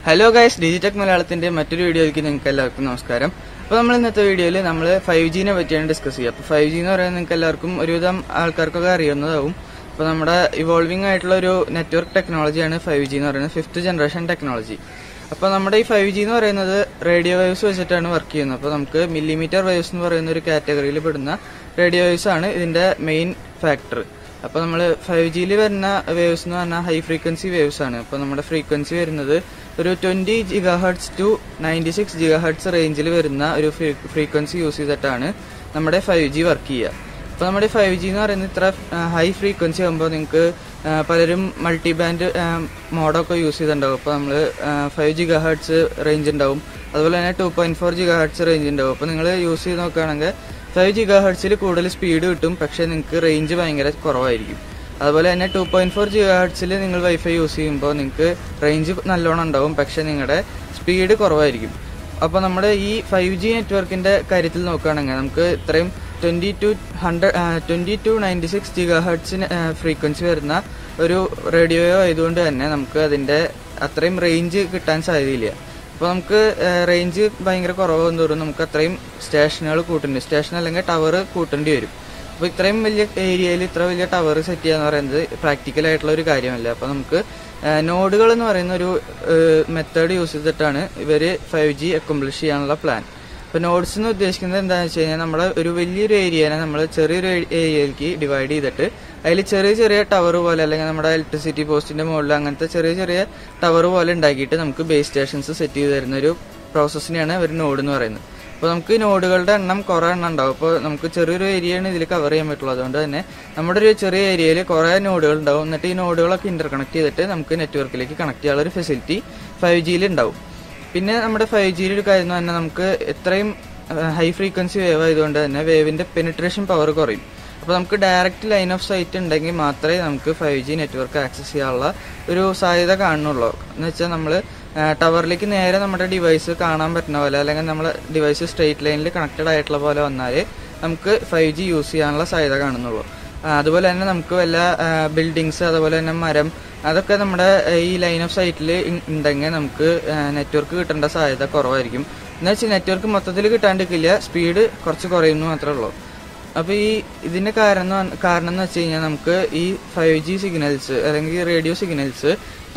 Hello guys Digitech മലയാളത്തിന്റെ മറ്റൊരു വീഡിയോയിലേക്ക് നിങ്ങൾക്ക് എല്ലാവർക്കും നമസ്കാരം അപ്പോൾ നമ്മൾ ഇന്നത്തെ വീഡിയോയിൽ നമ്മൾ ഫൈവ് ജിനെ പറ്റിയാണ് ഡിസ്കസ് ചെയ്യുക അപ്പോൾ ഫൈവ് ജി എന്ന് പറയുന്നത് നിങ്ങൾക്ക് എല്ലാവർക്കും ഒരുവിധം ആൾക്കാർക്കൊക്കെ അറിയുന്നതാവും അപ്പോൾ നമ്മുടെ ഇവോൾവിംഗ് ആയിട്ടുള്ള ഒരു നെറ്റ്വർക്ക് ടെക്നോളജിയാണ് ഫൈവ് ജി എന്ന് പറയുന്നത് ഫിഫ്ത്ത് ജനറേഷൻ ടെക്നോളജി അപ്പോൾ നമ്മുടെ ഈ ഫൈവ് ജി എന്ന് പറയുന്നത് റേഡിയോ വേവ്സ് വെച്ചിട്ടാണ് വർക്ക് ചെയ്യുന്നത് അപ്പോൾ നമുക്ക് മില്ലിമീറ്റർ വേവ്സ് എന്ന് പറയുന്ന ഒരു കാറ്റഗറിയിൽ പെടുന്ന റേഡിയോ വേവ്സ് ആണ് ഇതിന്റെ മെയിൻ ഫാക്ടർ അപ്പോൾ നമ്മൾ ഫൈവ് ജിയിൽ വരുന്ന വേവ്സ് എന്ന് പറഞ്ഞാൽ ഹൈ ഫ്രീക്വൻസി വേവ്സ് ആണ് അപ്പോൾ നമ്മുടെ ഫ്രീക്വൻസി വരുന്നത് ഒരു twenty gigahertz to ninety six gigahertz റേഞ്ചിൽ വരുന്ന ഒരു ഫ്രീക്വൻസി യൂസ് ചെയ്തിട്ടാണ് നമ്മുടെ ഫൈവ് ജി വർക്ക് ചെയ്യുക അപ്പോൾ നമ്മുടെ ഫൈവ് ജി എന്ന് പറയുന്നത് ഇത്ര ഹൈ ഫ്രീക്വൻസി ആകുമ്പോൾ നിങ്ങൾക്ക് പലരും മൾട്ടി ബാൻഡ് മോഡൊക്കെ യൂസ് ചെയ്തിട്ടുണ്ടാവും അപ്പോൾ നമ്മൾ ഫൈവ് ജിഗാ ഹെർട്സ് റേഞ്ച് ഉണ്ടാവും അതുപോലെ തന്നെ two point four gigahertz range ഉണ്ടാവും അപ്പോൾ നിങ്ങൾ യൂസ് ചെയ്ത് നോക്കുകയാണെങ്കിൽ ഫൈവ് ജിഗാ ഹെർട്സിൽ കൂടുതൽ സ്പീഡ് കിട്ടും പക്ഷേ നിങ്ങൾക്ക് റേഞ്ച് ഭയങ്കര കുറവായിരിക്കും അതുപോലെ തന്നെ ടു പോയിന്റ് ഫോർ ജിഗാ ഹെർട്സിൽ നിങ്ങൾ വൈഫൈ യൂസ് ചെയ്യുമ്പോൾ നിങ്ങൾക്ക് റേഞ്ച് നല്ലോണം ഉണ്ടാവും പക്ഷേ നിങ്ങളുടെ സ്പീഡ് കുറവായിരിക്കും അപ്പോൾ നമ്മുടെ ഈ ഫൈവ് ജി നെറ്റ്വർക്കിന്റെ കാര്യത്തിൽ നോക്കുകയാണെങ്കിൽ നമുക്ക് ഇത്രയും twenty two hundred twenty two ninety six ജിഗാ ഹെർട്സിന് ഫ്രീക്വൻസി വരുന്ന ഒരു റേഡിയോയോ ആയതുകൊണ്ട് തന്നെ നമുക്ക് അതിന്റെ അത്രയും റേഞ്ച് കിട്ടാൻ സാധ്യതയില്ല അപ്പോൾ നമുക്ക് റേഞ്ച് ഭയങ്കര കുറവാകും തോറും നമുക്ക് അത്രയും സ്റ്റേഷനുകൾ കൂട്ടേണ്ടി സ്റ്റേഷൻ അല്ലെങ്കിൽ ടവർ കൂട്ടേണ്ടി വരും അപ്പോൾ ഇത്രയും വലിയ ഏരിയയിൽ ഇത്ര വലിയ ടവർ സെറ്റ് ചെയ്യുക എന്ന് പറയുന്നത് പ്രാക്ടിക്കൽ ആയിട്ടുള്ള ഒരു കാര്യമല്ല അപ്പോൾ നമുക്ക് നോഡുകൾ എന്ന് പറയുന്ന ഒരു മെത്തേഡ് യൂസ് ചെയ്തിട്ടാണ് ഇവർ ഫൈവ് ജി അക്കംപ്ലിഷ് ചെയ്യാനുള്ള പ്ലാൻ ഇപ്പോൾ നോഡ്സ് എന്ന് ഉദ്ദേശിക്കുന്നത് എന്താണെന്ന് വെച്ച് കഴിഞ്ഞാൽ നമ്മുടെ ഒരു വലിയൊരു ഏരിയനെ നമ്മൾ ചെറിയൊരു ഏരിയയിലേക്ക് ഡിവൈഡ് ചെയ്തിട്ട് അതിൽ ചെറിയ ചെറിയ ടവർ പോലെ അല്ലെങ്കിൽ നമ്മുടെ ഇലക്ട്രിസിറ്റി പോസ്റ്റിന്റെ മുകളിൽ അങ്ങനത്തെ ചെറിയ ചെറിയ ടവർ പോലെ ഉണ്ടാക്കിയിട്ട് നമുക്ക് ബേസ് സ്റ്റേഷൻസ് സെറ്റ് ചെയ്ത് തരുന്ന ഒരു പ്രോസസ്സിനെയാണ് ഒരു നോഡ് എന്ന് പറയുന്നത് അപ്പോൾ നമുക്ക് നോഡുകളുടെ എണ്ണം കുറേ എണ്ണം ഉണ്ടാവും അപ്പോൾ നമുക്ക് ചെറിയൊരു ഏരിയയാണ് ഇതിൽ കവർ ചെയ്യാൻ പറ്റുള്ളൂ അതുകൊണ്ട് തന്നെ നമ്മുടെ ഒരു ചെറിയ ഏരിയയിൽ കുറേ നോഡുകൾ ഉണ്ടാവും എന്നിട്ട് ഈ നോഡുകളൊക്കെ ഇന്റർ കണക്ട് ചെയ്തിട്ട് നമുക്ക് നെറ്റ്വർക്കിലേക്ക് കണക്ട് ചെയ്യാനുള്ള ഒരു ഫെസിലിറ്റി ഫൈവ് ജിയിൽ ഉണ്ടാവും പിന്നെ നമ്മുടെ ഫൈവ് ജിയിൽ ഒരു കാര്യം എന്ന് പറഞ്ഞാൽ നമുക്ക് എത്രയും ഹൈ ഫ്രീക്വൻസി വേവ് ആയതുകൊണ്ട് തന്നെ വേവിന്റെ പെനിട്രേഷൻ പവർ കുറയും അപ്പോൾ നമുക്ക് ഡയറക്റ്റ് ലൈൻ ഓഫ് സൈറ്റ് ഉണ്ടെങ്കിൽ മാത്രമേ നമുക്ക് ഫൈവ് ജി നെറ്റ്വർക്ക് ആക്സസ് ചെയ്യാനുള്ള ഒരു സാധ്യത കാണുന്നുള്ളൂ എന്ന് വെച്ചാൽ നമ്മൾ ടവറിലേക്ക് നേരെ നമ്മുടെ ഡിവൈസ് കാണാൻ പറ്റുന്ന പോലെ അല്ലെങ്കിൽ നമ്മളെ ഡിവൈസ് സ്ട്രെയിറ്റ് ലൈനിൽ കണക്റ്റഡ് ആയിട്ടുള്ള പോലെ വന്നാൽ നമുക്ക് ഫൈവ് ജി യൂസ് ചെയ്യാനുള്ള സാധ്യത കാണുന്നുള്ളൂ അതുപോലെ തന്നെ നമുക്ക് വല്ല ബിൽഡിങ്സ് അതുപോലെ തന്നെ മരം അതൊക്കെ നമ്മുടെ ഈ ലൈൻ ഓഫ് സൈറ്റിൽ ഉണ്ടെങ്കിൽ നമുക്ക് നെറ്റ്വർക്ക് കിട്ടേണ്ട സാധ്യത കുറവായിരിക്കും എന്ന് വെച്ചാൽ നെറ്റ്വർക്ക് മൊത്തത്തിൽ കിട്ടാണ്ടിരിക്കില്ല സ്പീഡ് കുറച്ച് കുറയുന്നു മാത്രമേ ഉള്ളൂ അപ്പോൾ ഈ ഇതിന്റെ കാരണം കാരണം എന്ന് വെച്ച് കഴിഞ്ഞാൽ നമുക്ക് ഈ ഫൈവ് ജി സിഗ്നൽസ് അല്ലെങ്കിൽ റേഡിയോ സിഗ്നൽസ്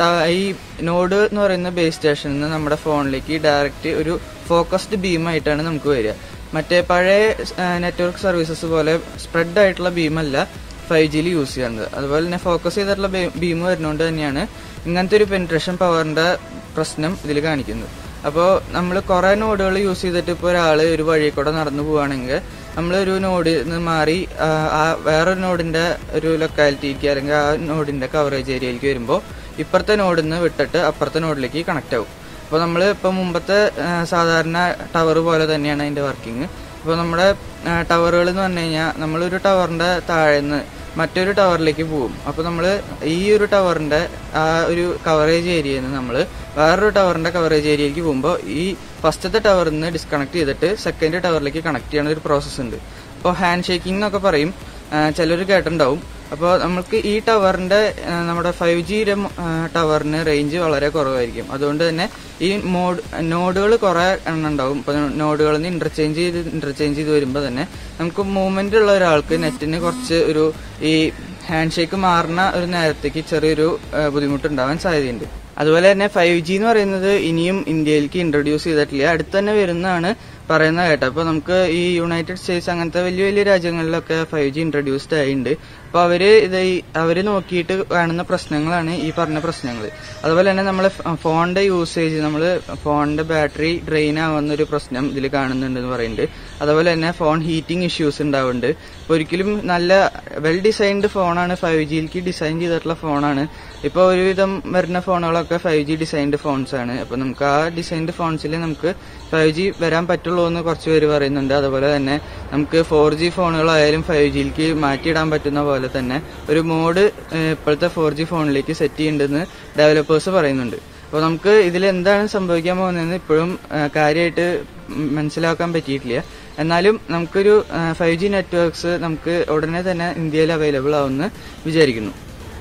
ഈ നോഡ് എന്ന് പറയുന്ന ബേസ് സ്റ്റേഷനിൽ നിന്ന് നമ്മുടെ ഫോണിലേക്ക് ഡയറക്റ്റ് ഒരു ഫോക്കസ്ഡ് ബീമായിട്ടാണ് നമുക്ക് വരിക മറ്റേ പഴയ നെറ്റ്വർക്ക് സർവീസസ് പോലെ സ്പ്രെഡ് ആയിട്ടുള്ള ബീമല്ല ഫൈവ് ജിയിൽ യൂസ് ചെയ്യുന്നത് അതുപോലെ തന്നെ ഫോക്കസ് ചെയ്തിട്ടുള്ള ബീം വരുന്നതുകൊണ്ട് തന്നെയാണ് ഇങ്ങനത്തെ ഒരു പെൻട്രേഷൻ പവറിന്റെ പ്രശ്നം ഇതിൽ കാണിക്കുന്നത് അപ്പോൾ നമ്മൾ കുറേ നോഡുകൾ യൂസ് ചെയ്തിട്ട് ഇപ്പോൾ ഒരാൾ ഒരു വഴി കൂടെ നടന്നു പോവുകയാണെങ്കിൽ നമ്മൾ ഒരു നോഡിൽ നിന്ന് മാറി ആ വേറൊരു നോഡിന്റെ ഒരു ലൊക്കാലിറ്റിക്ക് അല്ലെങ്കിൽ ആ നോഡിന്റെ കവറേജ് ഏരിയയിലേക്ക് വരുമ്പോൾ ഇപ്പുറത്തെ നോഡിൽ നിന്ന് വിട്ടിട്ട് അപ്പുറത്തെ നോഡിലേക്ക് കണക്ട് ആവും അപ്പോൾ നമ്മൾ ഇപ്പോൾ മുമ്പത്തെ സാധാരണ ടവർ പോലെ തന്നെയാണ് അതിന്റെ വർക്കിംഗ് ഇപ്പോൾ നമ്മുടെ ടവറുകൾ എന്ന് പറഞ്ഞു കഴിഞ്ഞാൽ നമ്മളൊരു ടവറിന്റെ താഴെ നിന്ന് മറ്റൊരു ടവറിലേക്ക് പോകും അപ്പോൾ നമ്മൾ ഈ ഒരു ടവറിന്റെ ആ ഒരു കവറേജ് ഏരിയയിൽ നിന്ന് നമ്മൾ വേറൊരു ടവറിന്റെ കവറേജ് ഏരിയയിലേക്ക് പോകുമ്പോൾ ഈ ഫസ്റ്റത്തെ ടവറിൽ നിന്ന് ഡിസ്കണക്ട് ചെയ്തിട്ട് സെക്കൻഡ് ടവറിലേക്ക് കണക്ട് ചെയ്യുന്ന ഒരു പ്രോസസ്സ് ഉണ്ട് അപ്പോൾ ഹാൻഡ് ഷേക്കിംഗ് എന്നൊക്കെ പറയും ചിലർ കേട്ടിട്ടുണ്ടാവും അപ്പോൾ നമുക്ക് ഈ ടവറിന്റെ നമ്മുടെ ഫൈവ് ജി ടവറിന് റേഞ്ച് വളരെ കുറവായിരിക്കും അതുകൊണ്ട് തന്നെ ഈ മോഡ് നോഡുകൾ കുറെ എണ്ണം ഉണ്ടാവും ഇപ്പൊ നോഡുകളിൽ നിന്ന് ഇന്റർചേഞ്ച് ചെയ്ത് ഇന്റർചേഞ്ച് ചെയ്ത് വരുമ്പോൾ തന്നെ നമുക്ക് മൂവ്മെന്റ് ഉള്ള ഒരാൾക്ക് നെറ്റിന് കുറച്ച് ഒരു ഈ ഹാൻഡ് ഷേക്ക് മാറുന്ന ഒരു നേരത്തേക്ക് ചെറിയൊരു ബുദ്ധിമുട്ടുണ്ടാവാൻ സാധ്യതയുണ്ട് അതുപോലെ തന്നെ ഫൈവ് ജി എന്ന് പറയുന്നത് ഇനിയും ഇന്ത്യയിലേക്ക് ഇൻട്രൊഡ്യൂസ് ചെയ്തിട്ടില്ല അടുത്ത് തന്നെ വരുന്നതാണ് പറയുന്നത് കേട്ടോ അപ്പോൾ നമുക്ക് ഈ യുണൈറ്റഡ് സ്റ്റേറ്റ്സ് അങ്ങനത്തെ വലിയ വലിയ രാജ്യങ്ങളിലൊക്കെ ഫൈവ് ജി ഇൻട്രൊഡ്യൂസ്ഡ് ആയിട്ടുണ്ട് അപ്പോൾ അവര് ഇത് അവര് നോക്കിയിട്ട് കാണുന്ന പ്രശ്നങ്ങളാണ് ഈ പറഞ്ഞ പ്രശ്നങ്ങൾ അതുപോലെ തന്നെ നമ്മളെ ഫോണിന്റെ യൂസേജ് നമ്മൾ ഫോണിന്റെ ബാറ്ററി ഡ്രെയിൻ ആവുന്ന ഒരു പ്രശ്നം ഇതിൽ കാണുന്നുണ്ടെന്ന് പറയുന്നുണ്ട് അതുപോലെ തന്നെ ഫോൺ ഹീറ്റിംഗ് ഇഷ്യൂസ് ഉണ്ടാവുന്നുണ്ട് അപ്പോൾ ഒരിക്കലും നല്ല വെൽ ഡിസൈൻഡ് ഫോണാണ് ഫൈവ് ജിയിലേക്ക് ഡിസൈൻ ചെയ്തിട്ടുള്ള ഫോണാണ് ഇപ്പോൾ ഒരുവിധം വരുന്ന ഫോണുകളൊക്കെ ഫൈവ് ജി ഡിസൈൻഡ് ഫോൺസ് ആണ് അപ്പോൾ നമുക്ക് ആ ഡിസൈൻഡ് ഫോൺസിൽ നമുക്ക് ഫൈവ് ജി വരാൻ പറ്റുള്ളൂ എന്ന് കുറച്ച് പേര് പറയുന്നുണ്ട് അതുപോലെ തന്നെ നമുക്ക് ഫോർ ജി ഫോണുകളായാലും ഫൈവ് ജിയിലേക്ക് മാറ്റിയിടാൻ പറ്റുന്ന പോലെ തന്നെ ഒരു മോഡ് ഇപ്പോഴത്തെ ഫോർ ജി ഫോണിലേക്ക് സെറ്റ് ചെയ്യുന്നുണ്ടെന്ന് ഡെവലപ്പേഴ്സ് പറയുന്നുണ്ട് അപ്പോൾ നമുക്ക് ഇതിൽ എന്താണ് സംഭവിക്കാൻ പോകുന്നതെന്ന് ഇപ്പോഴും കാര്യമായിട്ട് മനസ്സിലാക്കാൻ പറ്റിയിട്ടില്ല എന്നാലും നമുക്കൊരു ഫൈവ് ജി നെറ്റ്വർക്ക്സ് നമുക്ക് ഉടനെ തന്നെ ഇന്ത്യയിൽ അവൈലബിൾ ആവുമെന്ന് വിചാരിക്കുന്നു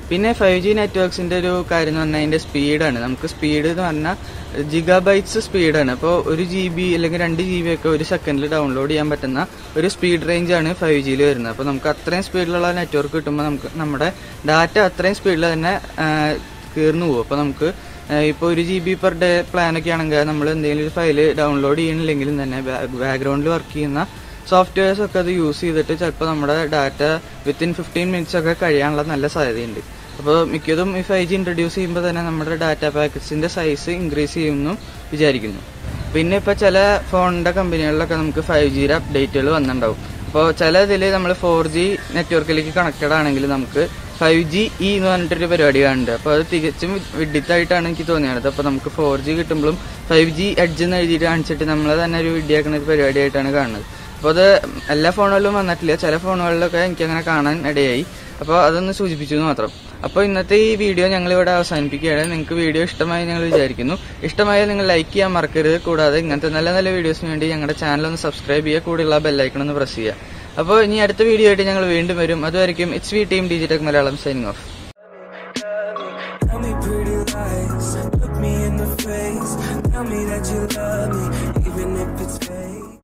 പിന്നെ ഫൈവ് ജി നെറ്റ്വർക്ക്സിന്റെ ഒരു കാര്യം എന്ന് പറഞ്ഞാൽ അതിന്റെ സ്പീഡാണ് നമുക്ക് സ്പീഡ് എന്ന് പറഞ്ഞാൽ ജിഗാബൈറ്റ്സ് സ്പീഡാണ് അപ്പോൾ ഒരു ജി ബി അല്ലെങ്കിൽ രണ്ട് ജി ബി ഒക്കെ ഒരു സെക്കൻഡിൽ ഡൗൺലോഡ് ചെയ്യാൻ പറ്റുന്ന ഒരു സ്പീഡ് റേഞ്ച് ആണ് ഫൈവ് ജിയിൽ വരുന്നത് അപ്പോൾ നമുക്ക് അത്രയും സ്പീഡിലുള്ള നെറ്റ്വർക്ക് കിട്ടുമ്പോൾ നമുക്ക് നമ്മുടെ ഡാറ്റ അത്രയും സ്പീഡിൽ തന്നെ കീർന്നു പോകും അപ്പോൾ നമുക്ക് ഇപ്പോൾ ഒരു ജി ബി പെർ ഡേ പ്ലാനൊക്കെ ആണെങ്കിൽ നമ്മൾ എന്തെങ്കിലും ഒരു ഫയൽ ഡൗൺലോഡ് ചെയ്യണില്ലെങ്കിലും തന്നെ ബാക്ക്ഗ്രൗണ്ടിൽ വർക്ക് ചെയ്യുന്ന സോഫ്റ്റ്വെയർസ് ഒക്കെ അത് യൂസ് ചെയ്തിട്ട് ചിലപ്പോൾ നമ്മുടെ ഡാറ്റ വിത്തിൻ ഫിഫ്റ്റീൻ മിനിറ്റ്സ് ഒക്കെ കഴിയാനുള്ള നല്ല സാധ്യതയുണ്ട് അപ്പോൾ മിക്കതും ഈ ഫൈവ് ജി ഇൻട്രൊഡ്യൂസ് ചെയ്യുമ്പോൾ തന്നെ നമ്മുടെ ഡാറ്റ പാക്കറ്റ്സിന്റെ സൈസ് ഇൻക്രീസ് ചെയ്യുമെന്നും വിചാരിക്കുന്നു പിന്നെ ഇപ്പോൾ ചില ഫോണിന്റെ കമ്പനികളിലൊക്കെ നമുക്ക് ഫൈവ് ജിയുടെ അപ്ഡേറ്റുകൾ വന്നിട്ടുണ്ടാവും അപ്പോൾ ചില ഇതിൽ നമ്മൾ ഫോർ ജി നെറ്റ്വർക്കിലേക്ക് കണക്റ്റഡ് ആണെങ്കിൽ നമുക്ക് ഫൈവ് ജി ഇ എന്ന് പറഞ്ഞിട്ടൊരു പരിപാടി കാണുന്നുണ്ട് അപ്പോൾ അത് തികച്ചും വിഡിത്തായിട്ടാണ് എനിക്ക് തോന്നിയത് അപ്പോൾ നമുക്ക് ഫോർ ജി കിട്ടുമ്പോഴും ഫൈവ് ജി എഡ്ജ് എന്ന് എഴുതിയിട്ട് കാണിച്ചിട്ട് നമ്മൾ തന്നെ ഒരു വിഡിയാക്കുന്ന ഒരു പരിപാടിയായിട്ടാണ് കാണുന്നത് അപ്പോൾ അത് എല്ലാ ഫോണുകളിലും വന്നിട്ടില്ല ചില ഫോണുകളിലൊക്കെ എനിക്ക് അങ്ങനെ കാണാൻ ഇടയായി അപ്പോൾ അതൊന്ന് സൂചിപ്പിച്ചു എന്ന് മാത്രം അപ്പോൾ ഇന്നത്തെ ഈ വീഡിയോ ഞങ്ങൾ ഇവിടെ അവസാനിപ്പിക്കുകയാണ് നിങ്ങൾക്ക് വീഡിയോ ഇഷ്ടമായി ഞങ്ങൾ വിചാരിക്കുന്നു ഇഷ്ടമായാൽ നിങ്ങൾ ലൈക്ക് ചെയ്യാൻ മറക്കരുത് കൂടാതെ ഇങ്ങനത്തെ നല്ല നല്ല വീഡിയോസിന് വേണ്ടി ഞങ്ങളുടെ ചാനൽ ഒന്ന് സബ്സ്ക്രൈബ് ചെയ്യുക കൂടെയുള്ള ബെല്ലൈക്കൺ ഒന്ന് പ്രസ് ചെയ്യുക അപ്പോൾ ഇനി അടുത്ത വീഡിയോ ആയിട്ട് ഞങ്ങൾ വീണ്ടും വരും അതുവരെയും H V team Digitek Malayalam signing off Tell me pretty lies, look me in the face. Tell me that you love me, even if it's fake.